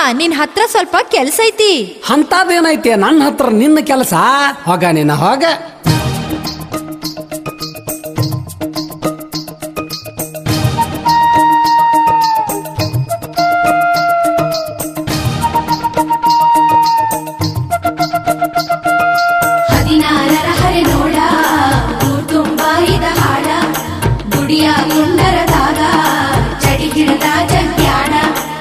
ನಿನ್ ಹತ್ರ ಸ್ವಲ್ಪ ಕೆಲ್ಸ ಐತಿ ಅಂತದೇನೈತೆ ನನ್ನ ಹತ್ರ ನಿನ್ನ ಕೆಲಸ ಹೋಗ ನಿನ್ನ ಹೋಗ ಹದಿನಾರರ ಹರೆ ನೋಡ ಊರ್ ತುಂಬ ಇದ ಹಾಡ ಗುಡಿಯ ಗುಂಡರದಾಗ ಚಡಿ ಹಿಡದ ಜಗ್ಯಾಡ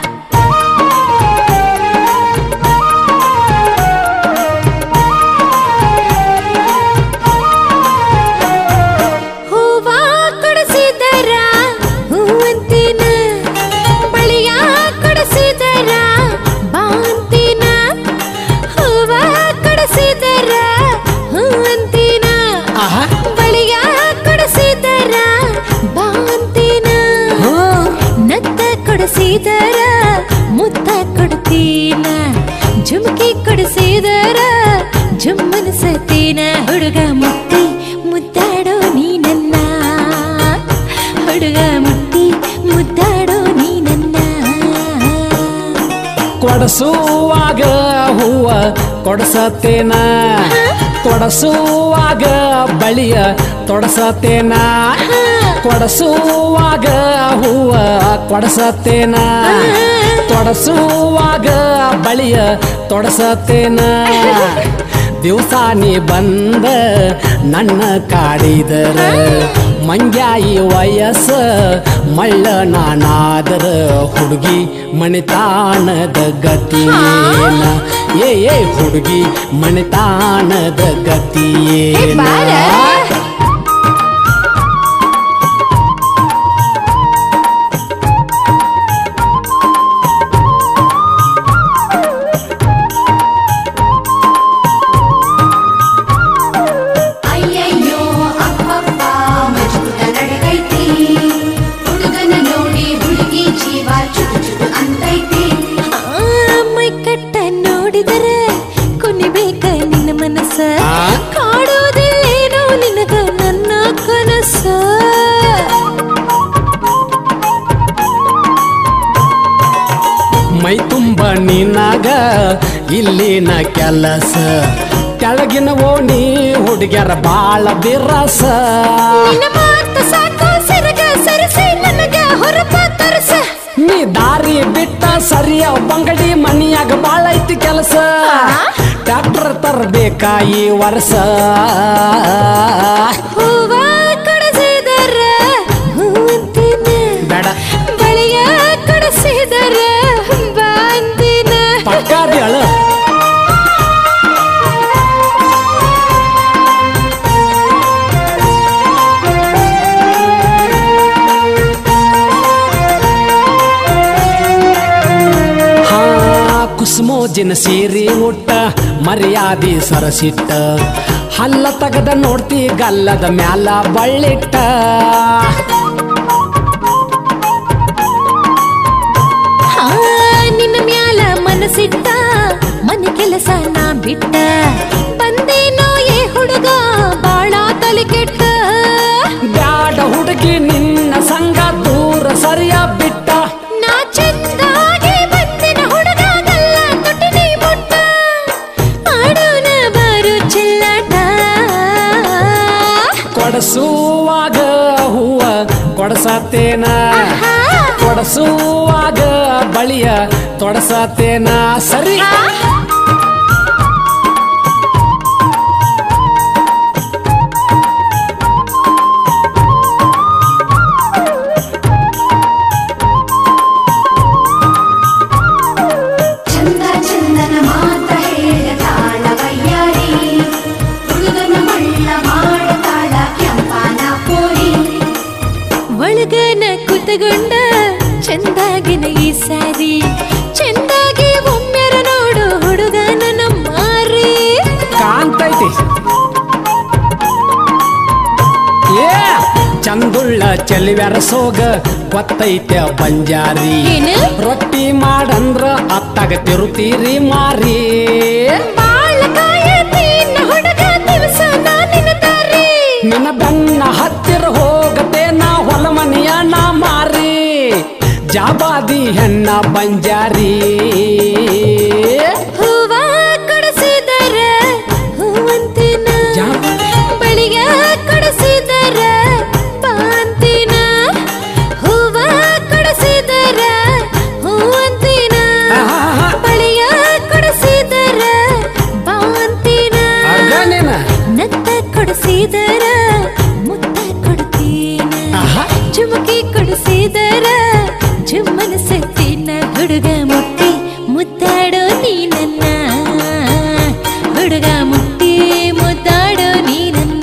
ಹೂವ ಕೊಡಿಸಿದರ ಹೂವಂತಿನ ಬಳಿಯ ಕೊಡಿಸಿದರ ಬಾಂತಿನ ಹೂವ ಕೊಡಿಸಿದರ ಹೂವಂತಿನ ಆಹಾ ಬಳಿಯ ಕೊಡಿಸಿದರ ಬಾಂತಿನ ಹ್ಮ್. ನತ್ತ ಕೊಡಿಸಿದರ ಮುತ್ತ ಕೊಡ್ತೀನ ಜುಮ್ಕಿ ಕೊಡಿಸಿದರ ಜುಮ್ಮನಿಸತೀನ ಹುಡುಗ ಮುಟ್ಟಿ ಮುದ್ದಾಡೋ ನೀ ನನ್ನ ಹುಡುಗ ಮುಟ್ಟಿ ಮುದ್ದಾಡೋ ನೀ ನನ್ನ ಕೊಡಸುವಾಗ ಹೂವ ಕೊಡಸತೇನ ಕೊಡಸುವಾಗ ಬಳಿಯ ತೊಡಸತೇನ ಕೊಡಸುವಾಗ ಹೂವ ಕೊಡಸತೇನ ತೊಡಸುವಾಗ ಬಳಿಯ ತೊಡಸತೇನ ದಿವಸ ನೀ ಬಂದ ನನ್ನ ಕಾಡಿದರ ಮಂಗ್ಯಾಯಿ ವಯಸ್ಸ ಮಳ್ಳ ನಾನಾದರ ಹುಡುಗಿ ಮಣಿತಾಣದ ಗತಿಯೇನ ಏ ಏ ಹುಡುಗಿ ಮಣಿತಾಣದ ಗತಿಯೇನ ಬಾರ. ಅಯ್ಯಯ್ಯೋ ಅಪ್ಪಪ್ಪ ಮಜಬೂತ ನಡಗೈತಿ ಹುಡುಗನ ನೋಡಿ ಹುಡುಗಿ ಜೀವ ಚುಟು ಚುಟು ಅಂತೈತಿ ಆ, ಮೈ ಕಟ್ಟ ನೋಡಿದರೆ ಕುನಿಬೇಕ ನಿನ್ನ ಮನಸ್ಸ ಆ? ಕಾಡೋದಿಲ್ಲೇನೋ ನಿನಗ ನನ್ನ ಕನಸ ಮೈ ತುಂಬ ನಿನಗ ಇಲ್ಲಿನ ಕೆಲಸ ಕೆಳಗಿನ ಓಣಿ ಹುಡುಗ್ಯಾರ ಬಾಳ ಬಿರಸ ನಿನ್ನ ಮಾತು ಸಾಕು ಸೆರಗ ಸರಿಸಿ ನನಗ ಹೊರಪ ತರಸ ನೀ ದಾರಿ ಬಿಟ್ಟ ಸರಿಯ ಬಂಗಡಿ ಮನಿಯಾಗ ಬಾಳ ಐತಿ ಕೆಲಸ ಟ್ರ್ಯಾಕ್ಟರ್ ತರಬೇಕಾ ಈ ವರ್ಷ ಹೂವ ಕೊಡಿಸಿದರ ಹೂವಂತಿನ ಬೇಡ ಬಳಿಯ ಕೊಡಿಸಿದರ ಬಾಂದಿನ ಪಕ್ಕಾದಿ ಅಳು ಹಾ ಕುಸುಮೋಜಿನ ಸೀರೆ ಉಟ್ಟ ಮರ್ಯಾದಿ ಸರಸಿಟ್ಟ ಹಲ್ಲ ತಗದ ನೋಡ್ತಿ ಗಲ್ಲದ ಮ್ಯಾಲ ಬಳ್ಳಿಟ್ಟ ಆ, ನಿನ್ನ ಮ್ಯಾಲ ಮನಸ್ಸಿಟ್ಟ ಮನೆ ಕೆಲಸ ನಾ ಬಿಟ್ಟ ಬಂದೇನೋ ಏ ಹುಡುಗ ಬಾಳ ತಲೆ ಕೆಟ್ಟ ಬ್ಯಾಡ ಹುಡುಗಿ ನಿನ್ನ ಸಂಗ ದೂರ ಸರಿಯ ಬಿಟ್ಟ ನಾ ಚಂದಾಗಿ ಬಂದಿನ ಹುಡುಗ ಗಲ್ಲ ತೊಟ್ಟಿನಿ ಮುಟ್ಟ ಆಡೋಣ ಬಾರು ಚೆಲ್ಲಾಟ ಕೊಡಸುವಾಗ ಹೂವ ಕೊಡಸತೇನ ಆಹಾ. ಕೊಡಸುವಾಗ ಬಳಿಯ ತೊಡಸತೇನ ಸರಿ ಚಂದ ಚಂದನ ಮಾತ ಹೇಳ ತಾಳ ವಯ್ಯಾರಿ ಹುಡುಗನ ಮಳ್ಳ ಮಾಡತಾಳ ಕೆಂಪಾನ ಪೋರಿ ಒಳಗನ ಕುತಗೊಂಡ ಚಂದಾಗಿನ ಈ ಸಾರಿ ಚಂದಾಗಿ ಒಮ್ಮೆರ ನೋಡು ಹುಡುಗನ ನಮ್ಮಾರಿ ಕಾಂತೈತಿ ಏ ಚಂದುಳ್ಳ ಚೆಲಿವ್ಯಾರ ಸೋಗ ಗೊತ್ತೈತೆ ಬಂಜಾರಿ ಏನು? ರೊಟ್ಟಿ ಮಾಡಂದ್ರ ಅತ್ತಾಗ ತಿರುತ್ತೀರಿ ಮಾರಿ ಬಾಳ ಕಾಯತೀನ ಹುಡುಗ ದಿವಸ ನಾನಿನ ದಾರಿ ನಿನ್ನ ಬೆನ್ನ ಹತ್ತಿರ ಹೋಗತೆ ನಾ ಹೊಲ ಮನೆಯ ನಾ ಮಾರಿ ಜಾಬಾದಿ ಹೆಣ್ಣ ಬಂಜಾರಿ ನತ್ತ ಕೊಡಿಸಿದರ ಮುತ್ತ ಕೊಡ್ತೀನ ಆಹಾ. ಚುಮಕಿ ಕೊಡಿಸಿದರ ಚುಮ್ಮನ ಸತ್ತಿನ ಹುಡುಗ ಮುಟ್ಟಿ ಮುದ್ದಾಡೋ ನೀ ನನ್ನ ಹುಡುಗ ಮುಟ್ಟಿ ಮುದ್ದಾಡೋ ನೀ ನನ್ನ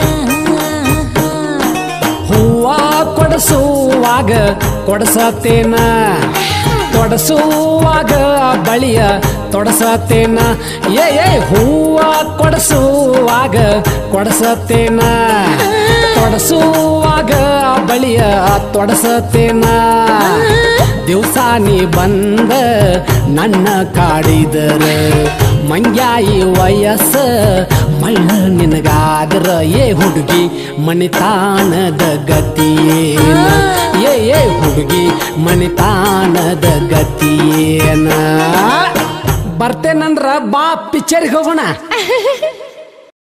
ಹೂವ ಕೊಡಸುವಾಗ ಕೊಡಸತೇನ ತೊಡಸುವಾಗ ಬಳಿಯ ತೊಡಸತೇನ ಏ ಏ ಹೂವ ಕೊಡಸುವಾಗ ಕೊಡಸತೇನ ತೊಡಸುವಾಗ ಬಳಿಯ ತೊಡಸತೇನ ದಿವಸ ನೀ ಬಂದ ನನ್ನ ಕಾಡಿದರ ಮಂಗ್ಯಾಯಿ ವಯಸ್ಸ ಮಳ್ಳ ನಿನಗಾದ್ರ ಏ ಹುಡುಗಿ ಮಣಿತಾನದ ಗತಿಯೇನ ಏ ಏ ಹುಡುಗಿ ಮಣಿತಾನದ ಗತಿಯೇನ ಬರ್ತೇನಂದ್ರ ಬಾ ಪಿಕ್ಚರ್ಗೆ ಹೋಗೋಣ